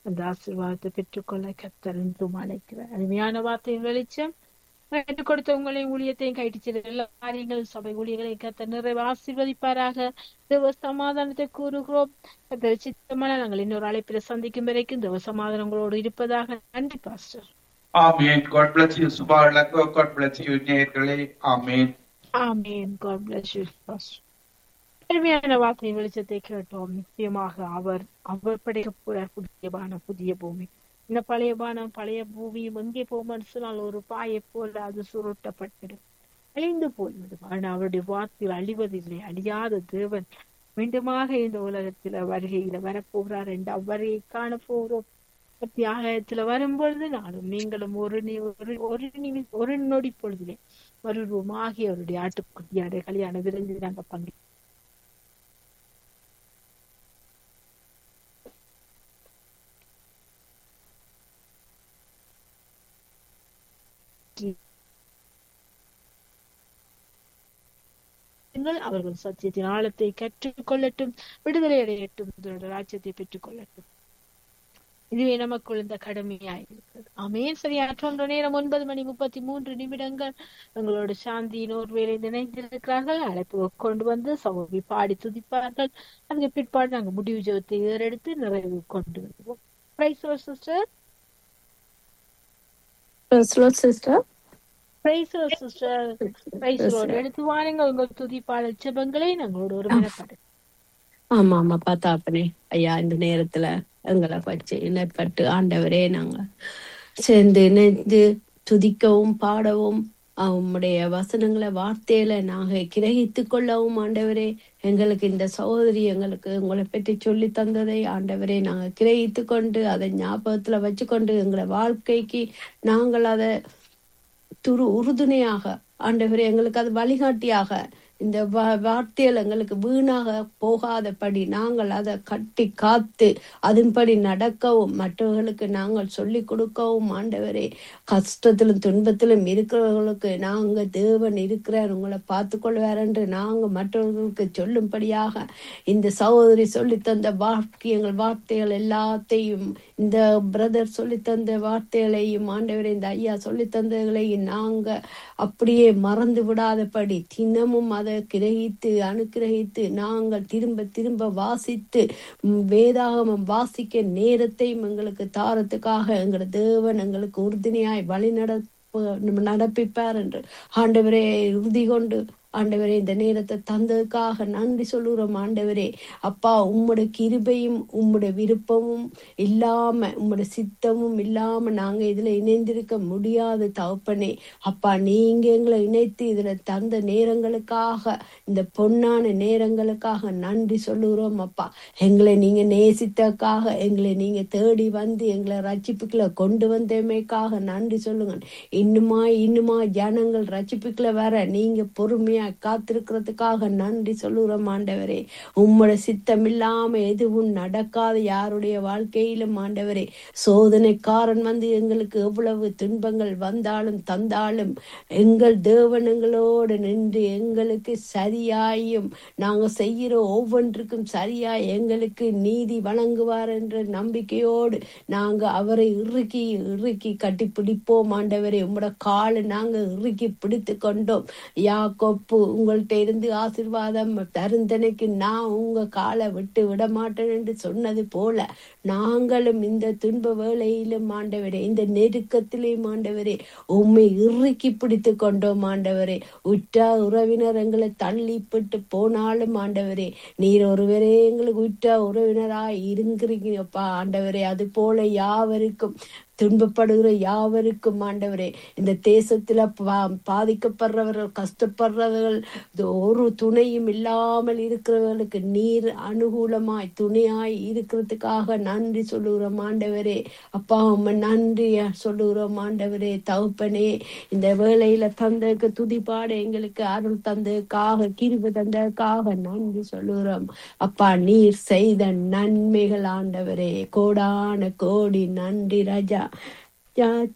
அந்த ஆசீர்வாதத்தை பெற்றுக்கொள்ள கத்தர் என்றும் அழைக்கிறார் அருமையான வார்த்தையின் வெளிச்சம் கற்றுக் கொடுத்த உங்களையும் ஊழியத்தையும் கைட்டு செல்ல எல்லா காரியங்களும் சபை ஊழியர்களை கத்த நிறைவு ஆசீர்வதிப்பாராக தேவ சமாதானத்தை கூறுகிறோம் கத்தர் சித்தமான நாங்கள் இன்னொரு அழைப்பில சந்திக்கும் வரைக்கும் தேவ சமாதானங்களோடு இருப்பதாக நன்றி pastor Amen. God bless you, Subarlako. God bless you, நேயர்களே. Amen. Amen God bless you pastor அருமையான வார்த்தையின் வெளிச்சத்தை கேட்டோம் நிச்சயமாக அவர் அவர் படைக்க போற புதிய பானம் புதிய பூமி இந்த பழைய பானம் பழைய பூமியும் எங்கே போகும்னு சொன்னால் ஒரு பாயை போல அது சுருட்டப்பட்டிடும் அழிந்து போய்விடும் ஆனால் அவருடைய வார்த்தை அழிவதில்லை அழியாத தேவன் மீண்டுமாக இந்த உலகத்துல வருகையில வரப்போகிறார் என்று அவரை காண போகிறோம் தியாகத்துல வரும்பொழுது நானும் நீங்களும் ஒரு நி- ஒரு ஒரு நிமி ஒரு நொடி பொழுதிலே வருவோமாகி அவருடைய ஆட்டுக்குட்டியாட கல்யாண விருந்து நாங்க பங்கு நீங்கள் அவர்கள் சத்தியத்தின் ஆழத்தை கற்றுக்கொள்ளட்டும் விடுதலை அடையட்டும் இதனுடைய ராஜ்யத்தை பெற்றுக் கொள்ளட்டும் இதுவே நமக்குள் இந்த கடமையாய் இருக்கிறது ஆமேன் சரியா ஒன்று நேரம் ஒன்பது மணி முப்பத்தி மூன்று நிமிடங்கள் எங்களோட சாந்தியின் ஒரு வேலை நினைந்திருக்கிறார்கள் அழைப்பு கொண்டு வந்து சமூகி பாடி துதிப்பார்கள் அதுக்கு பிற்பாடு நாங்க முடிவு ஜெபத்தை ஏறெடுத்து நிறைவு கொண்டு வருவோம் praise sister sister praise sister praise எடுத்து வாருங்க உங்க துதிப்பாடல் ஜெபங்களை நாங்களோட ஒரு மனப்பாடு ஆமா ஆமா பார்த்தாப்பனே ஐயா இந்த நேரத்துல எங்களை பற்றி இணைப்பட்டு ஆண்டவரே நாங்க சேர்ந்து இணைந்து துதிக்கவும் பாடவும் அஹ், உம்முடைய வசனங்களை வார்த்தையில நாங்க கிரகித்து கொள்ளவும் ஆண்டவரே எங்களுக்கு இந்த சகோதரி எங்களுக்கு உங்களை பற்றி சொல்லி தந்ததை ஆண்டவரே நாங்க கிரகித்து கொண்டு அதை ஞாபகத்துல வச்சுக்கொண்டு எங்களை வாழ்க்கைக்கு நாங்கள் அதை துரு உறுதுணையாக ஆண்டவரே எங்களுக்கு அது வழிகாட்டியாக இந்த வா- வார்த்தைகள் எங்களுக்கு வீணாக போகாதபடி நாங்கள் அதை கட்டி காத்து அதன்படி நடக்கவும் மற்றவர்களுக்கு நாங்கள் சொல்லி கொடுக்கவும் ஆண்டவரே கஷ்டத்திலும் துன்பத்திலும் இருக்கிறவர்களுக்கு நாங்க தேவன் இருக்கிறார் உங்களை பார்த்து கொள்வார் என்று நாங்க மற்றவர்களுக்கு சொல்லும்படியாக இந்த சகோதரி சொல்லி தந்த வாக்கியங்கள் வார்த்தைகள் எல்லாத்தையும் இந்த பிரதர் சொல்லி தந்த வார்த்தைகளையும் ஆண்டவரே இந்த ஐயா சொல்லி தந்ததையும் நாங்க அப்படியே மறந்து விடாதபடி தினமும் அதை கிரகித்து அனுக்கிரகித்து நாங்கள் திரும்ப திரும்ப வாசித்து ம், வேதாகமம் வாசிக்க நேரத்தையும் எங்களுக்கு தாரத்துக்காக எங்களோட தேவன் எங்களுக்கு உறுதுணையாய் வழி நடப்ப நடப்பிப்பார் என்று ஆண்டவரே உறுதி கொண்டு ஆண்டவரே இந்த நேரத்தை தந்ததுக்காக நன்றி சொல்லுகிறோம் ஆண்டவரே அப்பா உம்முடைய கிருபையும் உம்முடைய விருப்பமும் இல்லாம உம்முடைய சித்தமும் இல்லாம நாங்க இதுல இணைந்திருக்க முடியாது தகப்பனே அப்பா நீங்க எங்களை இணைத்து இதுல தந்த நேரங்களுக்காக இந்த பொன்னான நேரங்களுக்காக நன்றி சொல்லுகிறோம் அப்பா எங்களை நீங்க நேசித்தக்காக எங்களை நீங்க தேடி வந்து எங்களை ரட்சிப்புக்குள்ள கொண்டு வந்தமைக்காக நன்றி சொல்லுங்க இன்னுமா இன்னுமா ஜனங்கள் ரட்சிப்புக்குள்ள வர நீங்க பொறுமையா காத்திருக்கிறதுக்காக நன்றி சொல்லுகிறோம் ஆண்டவரே உம்மோட சித்தம் இல்லாம எதுவும் நடக்காத யாருடைய வாழ்க்கையிலும் ஆண்டவரே சோதனைக்காரன் வந்து எங்களுக்கு எவ்வளவு துன்பங்கள் வந்தாலும் தந்தாலும் எங்கள் தேவனங்களோடு நின்று எங்களுக்கு சரியாயும் நாங்க செய்கிற ஒவ்வொன்றுக்கும் சரியாய் எங்களுக்கு நீதி வழங்குவார் என்ற நம்பிக்கையோடு நாங்க அவரை இறுக்கி இறுக்கி கட்டி பிடிப்போம் ஆண்டவரே உம்மோட காலை நாங்க இறுக்கி பிடித்து கொண்டோம் யாக்கோப்பு உங்கள்கிட்ட இருந்து ஆசீர்வாதம் தருந்தனைக்கு நான் உங்க காலை விட்டு விட மாட்டேன் என்று சொன்னது போல நாங்களும் இந்த துன்ப வேளையிலும் ஆண்டவரே இந்த நெருக்கத்திலேயும் ஆண்டவரே உம்மை இறுக்கி பிடித்து கொண்டோம் ஆண்டவரே உற்றா உறவினர் எங்களை தள்ளிப்பட்டு போனாலும் ஆண்டவரே நீர் ஒருவரே எங்களுக்கு உற்றா உறவினராய் இருக்கிறீங்கப்பா ஆண்டவரே அது போல யாவருக்கும் துன்பப்படுகிற யாவருக்கும் ஆண்டவரே இந்த தேசத்துல பா- பாதிக்கப்படுறவர்கள் கஷ்டப்படுறவர்கள் இது ஒரு துணையும் இல்லாமல் இருக்கிறவர்களுக்கு நீர் அனுகூலமாய் துணையாய் இருக்கிறதுக்காக நன்றி சொல்லுகிறோம் ஆண்டவரே அப்பா உம்மை நன்றி சொல்லுகிறோம் ஆண்டவரே தகுப்பனே இந்த வேளையில தந்ததுக்கு துதிப்பாட எங்களுக்கு அருள் தந்ததுக்காக கிருபை தந்ததுக்காக நன்றி சொல்லுகிறோம் அப்பா நீர் செய்த நன்மைகள் ஆண்டவரே கோடான கோடி நன்றி ராஜா யா